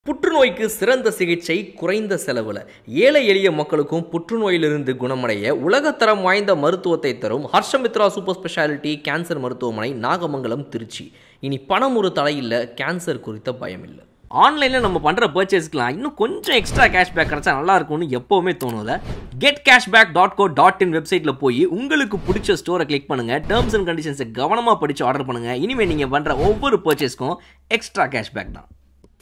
புற்றுநோய்க்கு சிறந்த சிகிச்சை குறைந்த செலவில் ஏழை எளிய மக்களுக்கும் புற்றுநோயிலிருந்து குணமடைய உலகத்தரம் வாய்ந்த மருத்துவத்தை தரும் ஹர்ஷமித்ரா சூப்பர் ஸ்பெஷாலிட்டி கேன்சர் மருத்துவமனை நாகமங்கலம் திருச்சி இனி பணம் ஒரு தலையில் கேன்சர் குறித்த பயம் இல்லை ஆன்லைனில் நம்ம பண்ணுற பர்ச்சேஸ்க்குலாம் இன்னும் கொஞ்சம் எக்ஸ்ட்ரா கேஷ்பேக் கிடைச்சா நல்லா இருக்கும்னு எப்போவுமே தோணும்ல get cashback dot co dot in வெப்சைட்டில் போய் உங்களுக்கு பிடிச்ச ஸ்டோரை கிளிக் பண்ணுங்கள் டேர்ம்ஸ் அண்ட் கண்டிஷன்ஸை கவனமாக படித்து ஆர்டர் பண்ணுங்கள் இனிமேல் நீங்கள் பண்ணுற ஒவ்வொரு பர்ச்சேஸ்க்கும் எக்ஸ்ட்ரா கேஷ்பேக் தான்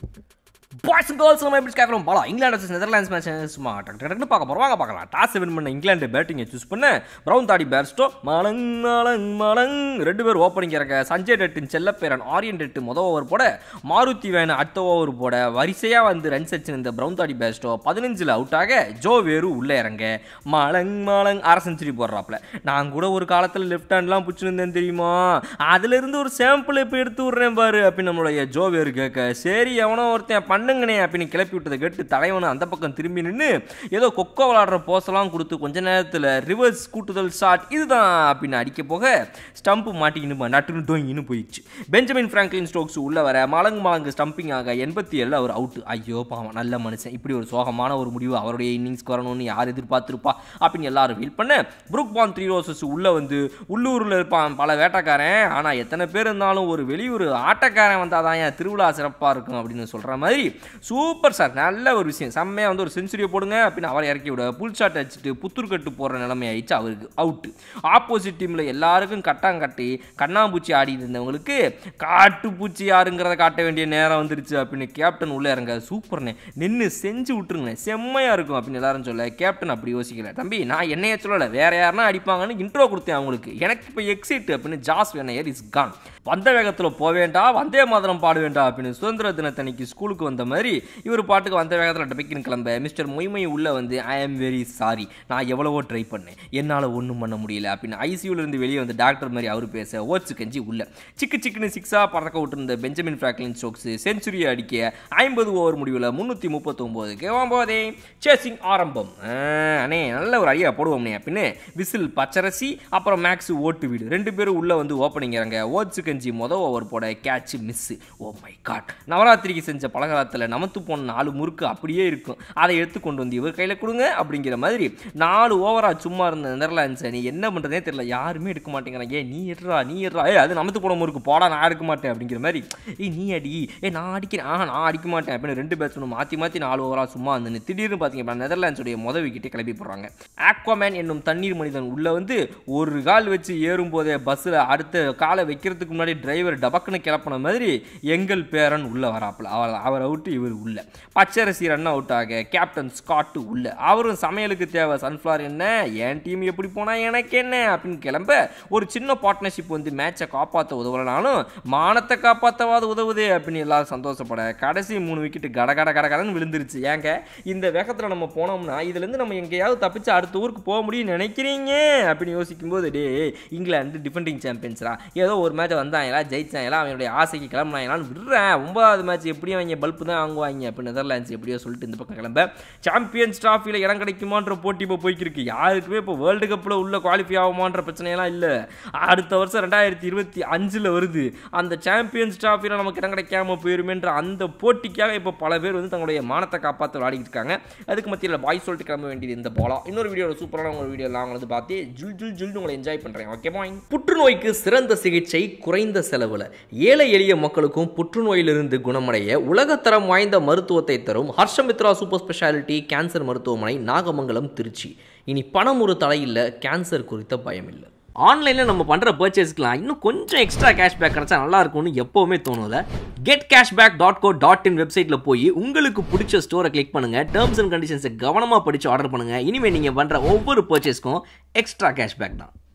பாய்ஸ் அண்ட் கேர்ள்ஸ் நம்ம எப்படி கேட்குறோம் Bala England versus Netherlands match சும்மா டக்கு டக்குன்னு பார்க்க போகிறோம் வாங்க பார்க்கலாம் டாஸ் வின் பண்ண இங்கிலாந்து பேட்டிங்கை சூஸ் பண்ண ப்ரௌன் தாடி பேர்ஸ்டோ மலங் மலங் மலங் ரெண்டு பேர் ஓப்பனிங் இறக்க சஞ்சய் டெட்டின் செல்லப்பேரன் ஆரியன் டெட்டு மொதல் ஓவர் போட மாருதி வேன் அடுத்த ஓவர் போட வரிசையாக வந்து ரன்ஸ் அடிச்சு இந்த ப்ரௌன் தாடி பேர்ஸ்டோ பதினஞ்சில் அவுட் ஆக ஜோ வேரு உள்ளே இறங்க மலங் மலங் அரை செஞ்சுரி போடுறாப்புல நான் கூட ஒரு காலத்தில் லெஃப்ட் ஹேண்ட்லாம் பிடிச்சிருந்தேன் தெரியுமா அதுலேருந்து ஒரு சாம்பிள் இப்போ எடுத்து விட்றேன் பாரு அப்படின்னு நம்மளுடைய ஜோ வேறு கேட்க சரி எவனோ ஒருத்தன் பண்ணுங்கண்ணே அப்படின்னு கிளப்பி விட்டதை கேட்டு தலைவன் அந்த பக்கம் திரும்பி நின்று ஏதோ கொக்கோ விளாடுற போஸெல்லாம் கொடுத்து கொஞ்ச நேரத்தில் ரிவர்ஸ் கூட்டுதல் ஷாட் இதுதான் அப்படின்னு அடிக்க போக ஸ்டம்ப் மாட்டிக்கின்னு நட்டுன்னு டோங்கின்னு போயிடுச்சு பெஞ்சமின் ஃப்ராங்க்லின் ஸ்டோக்ஸ் உள்ள வர மலங்கு மலங்கு ஸ்டம்பிங் ஆக எண்பத்தி ஏழில் அவர் அவுட் ஐயோ பாவம் நல்ல மனுஷன் இப்படி ஒரு சோகமான ஒரு முடிவு அவருடைய இன்னிங்ஸ்க்கு வரணும்னு யார் எதிர்பார்த்துருப்பா அப்படின்னு எல்லாரும் ஃபீல் பண்ண புருக் பான் த்ரீ ரோசஸ் உள்ள வந்து உள்ளூரில் இருப்பான் பல வேட்டைக்காரன் ஆனால் எத்தனை பேர் இருந்தாலும் ஒரு வெளியூர் ஆட்டக்காரன் வந்தால் தான் ஏன் திருவிழா சிறப்பாக இருக்கும் அப்படின்னு சொல்கிற மாதிரி சூப்பர் சார் நல்ல ஒரு விஷயம் செம்மையாக வந்து ஒரு செஞ்சுரியை போடுங்க அப்படின்னு அவரை இறக்கி விட புல் ஷாட் அடிச்சுட்டு புத்தூர் கட்டு போடுற நிலைமை ஆயிடுச்சு அவருக்கு அவுட்டு ஆப்போசிட் டீமில் எல்லாருக்கும் கட்டாங்கட்டி கண்ணாம்பூச்சி ஆடிட்டு இருந்தவங்களுக்கு காட்டுப்பூச்சி யாருங்கிறத காட்ட வேண்டிய நேரம் வந்துருச்சு அப்படின்னு கேப்டன் உள்ளே இறங்க சூப்பர்ண்ணே நின்று செஞ்சு விட்டுருங்க செம்மையாக இருக்கும் அப்படின்னு எல்லாரும் சொல்ல கேப்டன் அப்படி யோசிக்கல தம்பி நான் என்னைய சொல்லலை வேற யாருன்னா அடிப்பாங்கன்னு இன்ட்ரோ கொடுத்தேன் அவங்களுக்கு எனக்கு இப்போ எக்ஸிட் அப்படின்னு ஜாஸ் வேணையர் இஸ் கான் வந்த வேகத்தில் போக வேண்டாம் வந்தே மாதரம் பாட வேண்டாம் அப்படின்னு சுதந்திர தினத்தன்னைக்கு ஸ்கூலுக்கு வந்த மாதிரி இவர் பாட்டுக்கு வந்த வேகத்தில் டபிக்கின் கிளம்ப மிஸ்டர் மொய்மை உள்ள வந்து ஐ ஆம் வெரி சாரி நான் எவ்வளவோ ட்ரை பண்ணேன் என்னால் ஒன்றும் பண்ண முடியல அப்படின்னு ஐசியூல இருந்து வெளியே வந்து டாக்டர் மாதிரி அவர் பேச ஓட்ஸு கஞ்சி உள்ள சிக்கு சிக்குன்னு சிக்ஸாக பறக்க விட்டுருந்த பெஞ்சமின் ஃப்ராக்லின் ஸ்டோக்ஸ் செஞ்சுரியை அடிக்க ஐம்பது ஓவர் முடிவில் முந்நூற்றி முப்பத்தொம்போது கேவாம் போதே சேசிங் ஆரம்பம் ஆ, அண்ணே நல்ல ஒரு ஐடியா போடுவோம்னே அப்படின்னு விசில் பச்சரசி அப்புறம் மேக்ஸ் ஓட்டு வீடு ரெண்டு பேரும் உள்ளே வந்து ஓப்பனிங் இறங்க ஓட்ஸு கஞ்சி மொதல் ஓவர் போட catch miss oh my God நவராத்திரிக்கு செஞ்ச பலகாரத்தில் நமத்து போன நாலு முறுக்கு அப்படியே இருக்கும் அதை எடுத்து கொண்டு வந்து இவர் கையில் கொடுங்க அப்படிங்கிற மாதிரி நாலு ஓவராக சும்மா இருந்த நெதர்லாண்ட்ஸ் அணி என்ன பண்ணுறதே தெரியல யாருமே எடுக்க மாட்டேங்கிறாங்க ஏ நீ எடுறா நீ எடுறா ஏ அது நமத்து போன முறுக்கு போடா நான் எடுக்க மாட்டேன் அப்படிங்கிற மாதிரி ஏய் நீ அடி ஏ நான் அடிக்கிறேன் ஆ நான் அடிக்க மாட்டேன் அப்படின்னு ரெண்டு பேட்ஸ்மேனும் மாற்றி மாற்றி நாலு ஓவராக சும்மா வந்து திடீர்னு பார்த்தீங்க அப்படின்னா நெதர்லாண்ட்ஸுடைய மொதல் விக்கெட்டை கிளப்பி போடுறாங்க ஆக்வாமேன் என்னும் தண்ணீர் மனிதன் உள்ள வந்து ஒரு கால் வச்சு ஏறும் போதே பஸ்ஸில் அடுத்த காலை வைக்கிறதுக்கு முன்னாடி டிரைவர் டபக்குன்னு கிளப்பின மாதிரி எங்கள் பேரன் உள்ள வராப்புல அவர் அவர் அவுட்டு இவர் உள்ள பச்சரிசி ரன் அவுட் ஆக கேப்டன் ஸ்காட்டு உள்ள அவரும் சமையலுக்கு தேவை சன்ஃப்ளவர் என்ன என் டீம் எப்படி போனால் எனக்கு என்ன அப்படின்னு கிளம்ப ஒரு சின்ன பார்ட்னர்ஷிப் வந்து மேட்சை காப்பாற்ற உதவலனாலும் மானத்தை காப்பாற்றவாது உதவுதே அப்படின்னு எல்லாரும் சந்தோஷப்பட கடைசி மூணு விக்கெட்டு கட கட கட கடன்னு விழுந்துருச்சு ஏங்க இந்த வேகத்தில் நம்ம போனோம்னா இதுலேருந்து நம்ம எங்கேயாவது தப்பிச்சு அடுத்த ஊருக்கு போக முடியும்னு நினைக்கிறீங்க அப்படின்னு யோசிக்கும்போது டே இங்கிலாந்து டிஃபெண்டிங் சாம்பியன்ஸ்ரா ஏதோ ஒரு மேட்ச் வந்தாங்களா ஜெயிச்சாங்களா அவனுடைய ஆசைக்கு கிளம்புனாங்களான்னு விடுறேன் ஒன்பதாவது மேட்ச் எப்படியும் அவங்க பல்பு தான் வாங்குவாங்க அப்போ நெதர்லாண்ட்ஸ் எப்படியோ சொல்லிட்டு இந்த பக்கம் கிளம்ப சாம்பியன்ஸ் ட்ராஃபியில் இடம் கிடைக்குமான்ற போட்டி இப்போ போய்க்கிருக்கு யாருக்குமே இப்போ வேர்ல்டு கப்பில் உள்ள குவாலிஃபை ஆகுமான்ற பிரச்சனையெல்லாம் இல்லை அடுத்த வருஷம் ரெண்டாயிரத்தி இருபத்தி அஞ்சில் வருது அந்த சாம்பியன்ஸ் ட்ராஃபியில் நமக்கு இடம் கிடைக்காம போயிருமேன்ற அந்த போட்டிக்காக இப்போ பல பேர் வந்து தங்களுடைய மானத்தை காப்பாற்ற விளையாடிட்டு இருக்காங்க அதுக்கு மத்தியில் பாய் சொல்லிட்டு கிளம்ப வேண்டியது இந்த போலாம் இன்னொரு வீடியோ சூப்பரான ஒரு வீடியோ நான் வந்து பார்த்து ஜுல் ஜுல் ஜுல்னு உங்களை என்ஜாய் பண்ணுறேன் ஓகே பாய் புற்றுநோய்க்கு சிறந்த சிகிச்சை குறைந்த செலவில் ஏழை எளிய மக்களுக்கும் புற்றுநோயிலிருந்து குணமடைய உலகத்தரம் வாய்ந்த மருத்துவத்தை தரும் ஹர்ஷமித்ரா சூப்பர் ஸ்பெஷாலிட்டி கேன்சர் மருத்துவமனை நாகமங்கலம் திருச்சி இனி பணம் ஒரு தலையில் கேன்சர் குறித்த பயம் இல்லை ஆன்லைனில் நம்ம பண்ணுற பர்ச்சேஸ்க்குலாம் இன்னும் கொஞ்சம் எக்ஸ்ட்ரா கேஷ்பேக் கிடைச்சா நல்லா இருக்கும்னு எப்போவுமே தோணும்ல get cashback dot co dot in வெப்சைட்டில் போய் உங்களுக்கு பிடிச்ச ஸ்டோரை கிளிக் பண்ணுங்கள் டேர்ம்ஸ் அண்ட் கண்டிஷன்ஸை கவனமாக படித்து ஆர்டர் பண்ணுங்கள் இனிமேல் நீங்கள் பண்ணுற ஒவ்வொரு பர்ச்சேஸ்க்கும் எக்ஸ்ட்ரா கேஷ்பேக் தான்